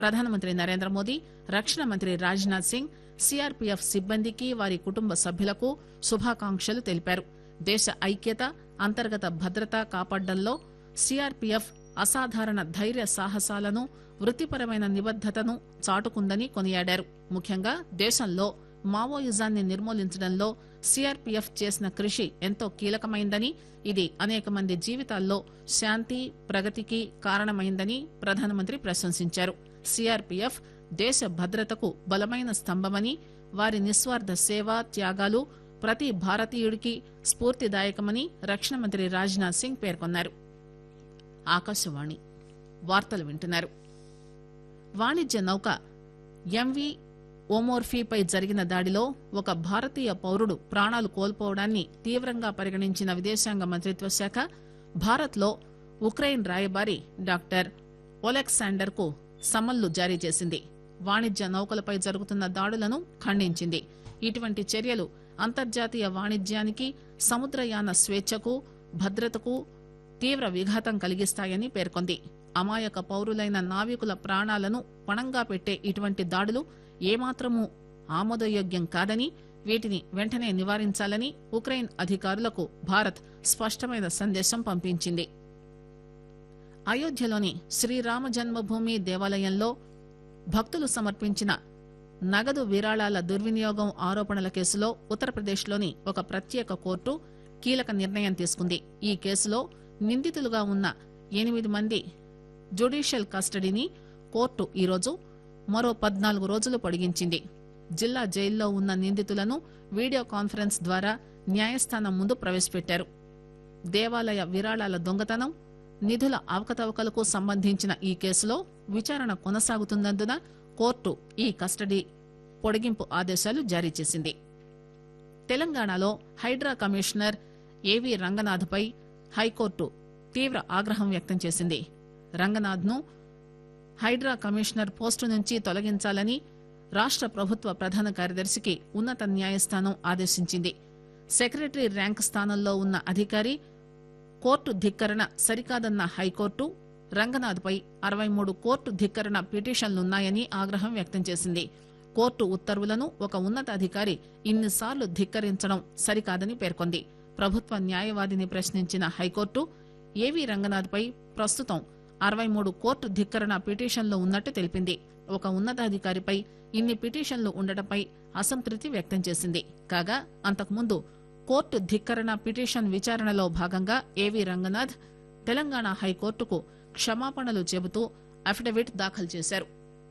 ప్రధానమంత్రి నరేంద్ర మోదీ రక్షణ మంత్రి రాజ్నాథ్ సింగ్ సిఆర్పీఎఫ్ సిబ్బందికి వారి కుటుంబ సభ్యులకు శుభాకాంక్షలు తెలిపారు దేశ ఐక్యత అంతర్గత భద్రత కాపాడడంలో సిఆర్పీఎఫ్ అసాధారణ ధైర్య సాహసాలను వృత్తిపరమైన నిబద్దతను చాటుకుందని కొనియాడారు ముఖ్యంగా దేశంలో మావోయిజాన్ని నిర్మూలించడంలో సిఆర్పీఎఫ్ చేసిన కృషి ఎంతో కీలకమైందని ఇది అనేక మంది జీవితాల్లో శాంతి ప్రగతికి కారణమైందని ప్రధానమంత్రి ప్రశంసించారు సిఆర్పీఎఫ్ దేశ భద్రతకు బలమైన స్తంభమని వారి నిస్వార్థ సేవ త్యాగాలు ప్రతి భారతీయుడికి స్ఫూర్తిదాయకమని రక్షణ మంత్రి రాజ్నాథ్ సింగ్ పేర్కొన్నారు ఆకాశవాణి వార్తలు వింటున్నారు వాణిజ్య నౌక ఎంవి ఓమోర్ఫీపై జరిగిన దాడిలో ఒక భారతీయ పౌరుడు ప్రాణాలు కోల్పోవడాన్ని తీవ్రంగా పరిగణించిన విదేశాంగ మంత్రిత్వ శాఖ భారత్లో ఉక్రెయిన్ రాయబారి డాక్టర్ ఒలెక్సాండర్ కు సమన్లు జారీ చేసింది వాణిజ్య నౌకలపై జరుగుతున్న దాడులను ఖండించింది ఇటువంటి చర్యలు అంతర్జాతీయ వాణిజ్యానికి సముద్రయాన స్వేచ్ఛకు భద్రతకు తీవ్ర విఘాతం కలిగిస్తాయని పేర్కొంది అమాయక పౌరులైన నావికుల ప్రాణాలను పణంగా పెట్టే ఇటువంటి దాడులు ఏమాత్రమూ ఆమోదయోగ్యం కాదని వీటిని వెంటనే నివారించాలని ఉక్రెయిన్ అధికారులకు భారత్ స్పష్టమైన సందేశం పంపించింది అయోధ్యలోని శ్రీరామ జన్మభూమి దేవాలయంలో భక్తులు సమర్పించిన నగదు విరాళాల దుర్వినియోగం ఆరోపణల కేసులో ఉత్తరప్రదేశ్లోని ఒక ప్రత్యేక కోర్టు కీలక నిర్ణయం తీసుకుంది ఈ కేసులో నిందితులుగా ఉన్న ఎనిమిది మంది జ్యుడిషియల్ కస్టడీని కోర్టు ఈరోజు మరో పద్నాలుగు రోజులు పొడిగించింది జిల్లా జైల్లో ఉన్న నిందితులను వీడియో కాన్ఫరెన్స్ ద్వారా న్యాయస్థానం ముందు ప్రవేశపెట్టారు దేవాలయ విరాళాల దొంగతనం నిధుల అవకతవకలకు సంబంధించిన ఈ కేసులో విచారణ కొనసాగుతున్నందున కోర్టు ఈ కస్టడీ పొడిగింపు ఆదేశాలు జారీ చేసింది తెలంగాణలో హైడ్రా కమిషనర్ ఏవి రంగనాథ్పై హైకోర్టు తీవ్ర ఆగ్రహం వ్యక్తం చేసింది రంగనాథ్ను హైడ్రా కమిషనర్ పోస్టు నుంచి తొలగించాలని రాష్ట ప్రభుత్వ ప్రధాన కార్యదర్శికి ఉన్నత న్యాయస్థానం ఆదేశించింది సెక్రటరీ ర్యాంక్ స్థానంలో ఉన్న అధికారి కోర్టు ధిక్కరణ సరికాదన్న హైకోర్టు రంగనాథ్పై అరవై మూడు కోర్టు ధిక్కరణ పిటిషన్లున్నాయని ఆగ్రహం వ్యక్తం చేసింది కోర్టు ఉత్తర్వులను ఒక ఉన్నత అధికారి ఇన్నిసార్లు ధిక్కరించడం సరికాదని పేర్కొంది ప్రభుత్వ న్యాయవాదిని ప్రశ్నించిన హైకోర్టు ఏవీ రంగనాథ్పై ప్రస్తుతం అరవై మూడు కోర్టు ధిక్కరణ పిటిషన్లు ఉన్నట్టు తెలిపింది ఒక ఉన్నతాధికారిపై ఇన్ని పిటిషన్లు ఉండటంపై అసంతృప్తి వ్యక్తం చేసింది కాగా అంతకుముందు కోర్టు ధిక్కరణ పిటిషన్ విచారణలో భాగంగా ఏవీ రంగనాథ్ తెలంగాణ హైకోర్టుకు క్షమాపణలు చెబుతూ అఫిడవిట్ దాఖలు చేశారు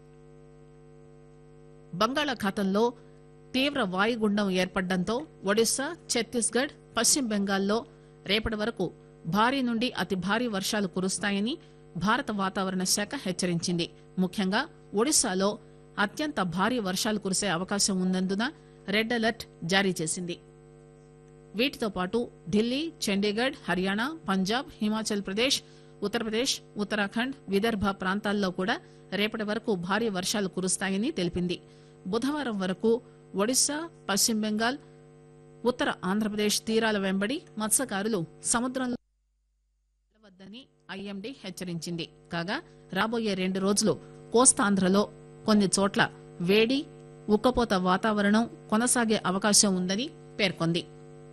బంగాళాఖాతంలో తీవ్ర వాయుగుండం ఏర్పడడంతో ఒడిశా ఛత్తీస్గఢ్ పశ్చిమ బెంగాల్లో రేపటి వరకు భారీ నుండి అతి భారీ వర్షాలు కురుస్తాయని భారత వాతావరణ శాఖ హెచ్చరించింది ముఖ్యంగా ఒడిశాలో అత్యంత భారీ వర్షాలు కురిసే అవకాశం ఉన్నందున రెడ్ అలర్ట్ జారీ చేసింది వీటితో పాటు ఢిల్లీ చండీగఢ్ హర్యానా పంజాబ్ హిమాచల్ ప్రదేశ్ ఉత్తరప్రదేశ్ ఉత్తరాఖండ్ విదర్భ ప్రాంతాల్లో కూడా రేపటి వరకు భారీ వర్షాలు కురుస్తాయని తెలిపింది బుధవారం వరకు ఒడిశా పశ్చిమ బెంగాల్ ఉత్తర ఆంధ్రప్రదేశ్ తీరాల వెంబడి మత్స్యకారులు సముద్రంలో వెళ్లవద్దని ఐఎండీ హెచ్చరించింది కాగా రాబోయే రెండు రోజులు కోస్తాంధ్రలో కొన్ని చోట్ల వేడి ఉక్కపోత వాతావరణం కొనసాగే అవకాశం ఉందని పేర్కొంది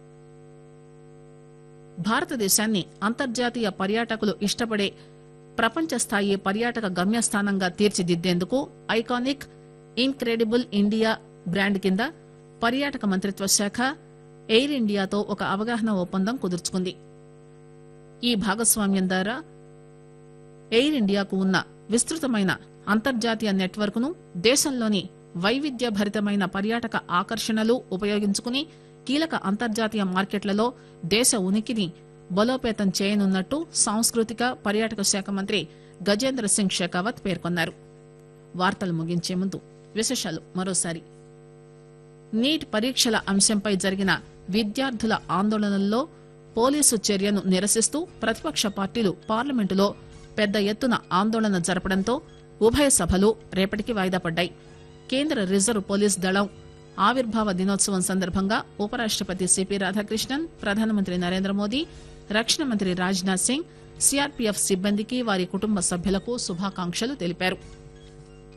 భారతదేశాన్ని అంతర్జాతీయ పర్యాటకులు ఇష్టపడే ప్రపంచ స్థాయి పర్యాటక గమ్యస్థానంగా తీర్చిదిద్దేందుకు ఐకానిక్ ఇన్క్రెడిబుల్ ఇండియా బ్రాండ్ కింద పర్యాటక మంత్రిత్వ శాఖ ఎయిర్ ఇండియాతో ఒక అవగాహన ఒప్పందం కుదుర్చుకుంది ఈ భాగస్వామ్యం ద్వారా ఎయిర్ ఇండియాకు ఉన్న విస్తృతమైన అంతర్జాతీయ నెట్వర్క్ ను దేశంలోని వైవిధ్య భరితమైన పర్యాటక ఆకర్షణలు ఉపయోగించుకుని కీలక అంతర్జాతీయ మార్కెట్లలో దేశ ఉనికిని బలోపేతం చేయనున్నట్టు సాంస్కృతిక పర్యాటక శాఖ మంత్రి గజేంద్ర సింగ్ షెకావత్ పేర్కొన్నారు వార్తలు ముగించే ముందు విశేషాలు మరోసారి నీట్ పరీక్షల అంశంపై జరిగిన విద్యార్థుల ఆందోళనల్లో పోలీసు చర్యను నిరసిస్తూ ప్రతిపక్ష పార్టీలు పార్లమెంటులో పెద్ద ఎత్తున ఆందోళన జరపడంతో ఉభయ సభలు రేపటికి వాయిదా పడ్డాయి కేంద్ర రిజర్వ్ పోలీస్ దళం ఆవిర్భావ దినోత్సవం సందర్భంగా ఉపరాష్టపతి సిపి రాధాకృష్ణన్ ప్రధానమంత్రి నరేంద్ర మోదీ రక్షణ మంత్రి రాజ్నాథ్ సింగ్ సిఆర్పీఎఫ్ సిబ్బందికి వారి కుటుంబ సభ్యులకు శుభాకాంక్షలు తెలిపారు